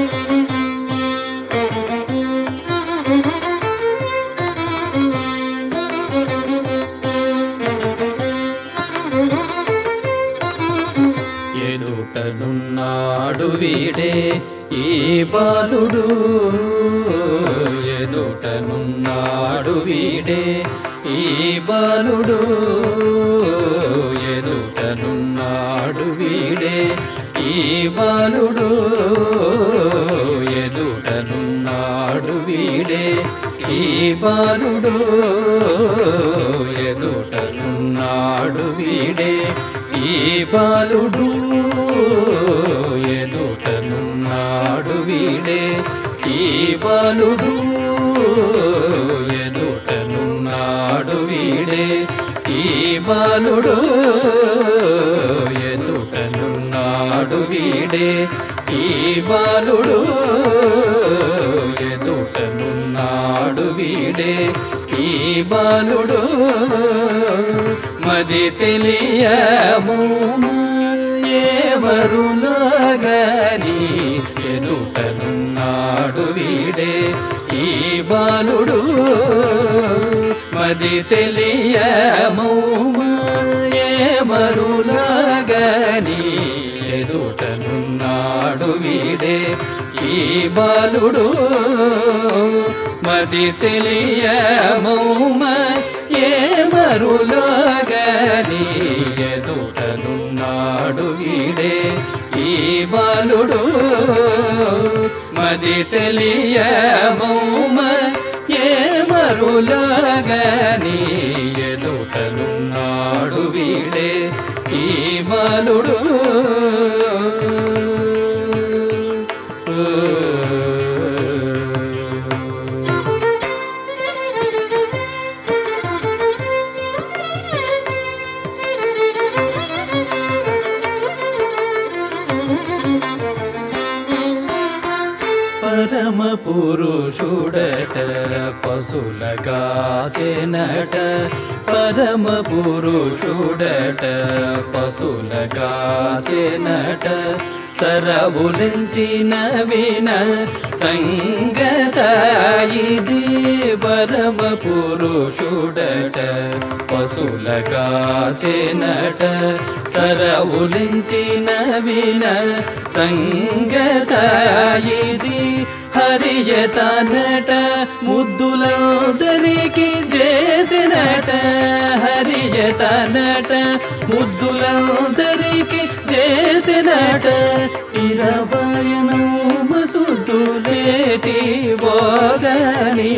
ఎదుటనున్నాడు వీడే ఈ బాలుడు ఎదుటనున్నాడు వీడే ఈ బాలుడు ఎదుటనున్నాడు వీడే ఈ బాలుడు ఎదుటనున్నాడు వీడే ఈ బాలుడు ఎదుటనున్నాడు వీడే ఈ బాలుడు ఎదుటనున్నాడు వీడే ఈ బాలుడు ఎదుటనున్నాడు వీడే ఈ బాలుడు ఎదుటనున్నాడు వీడే ఈ బాలుడు ఎదుటనున్నాడు వీడే ఈ బాలుడు మది తెలియము ఏమరులాగని ఎదుటనున్నాడు వీడే ఈ బాలుడు మది తెలియము ఏమరులాగని ఎదుటనున్నాడు వీడే ఈ బాలుడు మది తెలియమౌమ ఏ మరులాగని ఎదుటనున్నాడు వీడే ఈ బాలుడు మది తెలియమౌమ ఏ మరులాగని ఎదుటనున్నాడు వీడే ఈ బాలుడు పరమ పురుషుడట పశులగా చెనట పరమ పురుషుడట పశులగా చెనట సరవులించిన విన సంగత ఇది పరమ పురుషుడట పశులగా చెనట సరవులించిన విన సంగత ఇది హరియతనట ముద్దులందరికి చేసినట హరియతనట ముద్దులందరికి చేసినట ఇరవయను మసుద్దులేటి బోగని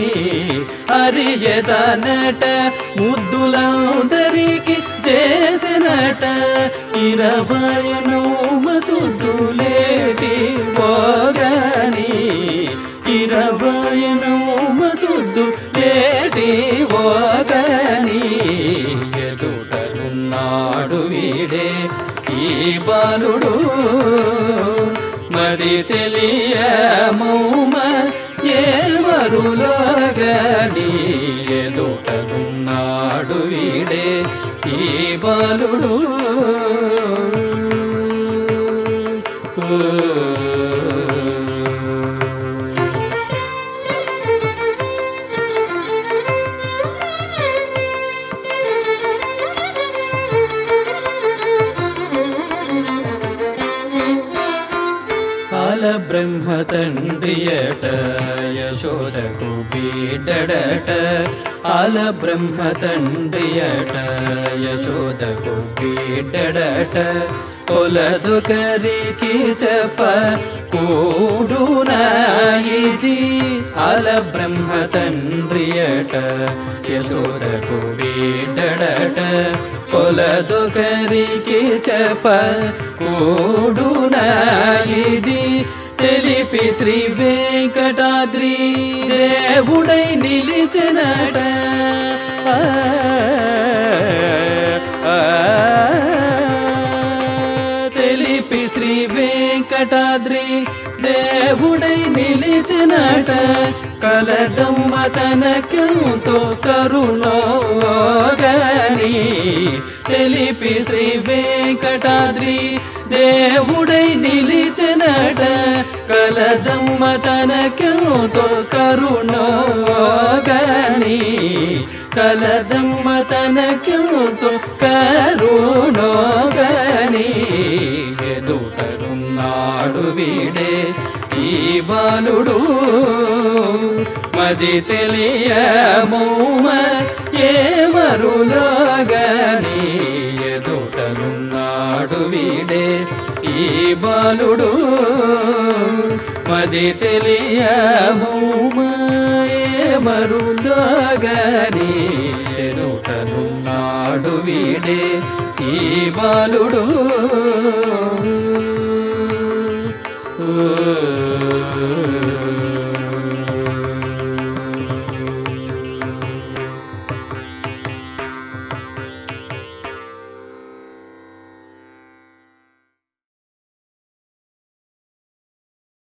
హరియతనట ముద్దులందరికి చేసినట ఇరవయను మసుద్దులేటి బోగని ఇరవయను మసుద్దు లేటి ఓగని ఎదుటనున్నాడు వీడే ఈ బాలుడు మరి తెలియమౌమ ఏమరులాగని ఎదుటనున్నాడు వీడే ఈ బాలుడు కాల బ్రహ్మ తండ్రియట యశోదకు బీడడట ఆల బ్రహ్మ తండ్రియట యశోదకు బీడడట కొలదు కరికి చెప్ప కూడునా ఇది ఆల బ్రహ్మ తండ్రియట యశోదకు బీడడట కొలదు కరికి చెప్ప కూడునా ఇది తెలిపి శ్రీ వెంకటాద్రి దేవుడై నిలిచినట ఆ, ఆ, తెలిపి శ్రీ వెంకటాద్రి దేవుడై నిలిచినట కలదమ్మ తనకెంతో కరుణోగని తెలిపి శ్రీ వెంకటాద్రి దేవుడై నిలిచినట కలదమ్మ తనకెంతో కరుణోగని కలదమ్మ తనకెంతో కరుణోగని ఎదుటనున్నాడు వీడే ఈ బాలుడు మది తెలియ మౌమ ఏ మరులోగని ఎదుటనున్నాడు వీడే ఈ బాలుడు మది తెలియ మౌమ ఏ మరులోగని ఎదుటనున్నాడు వీడే ఈ బాలుడు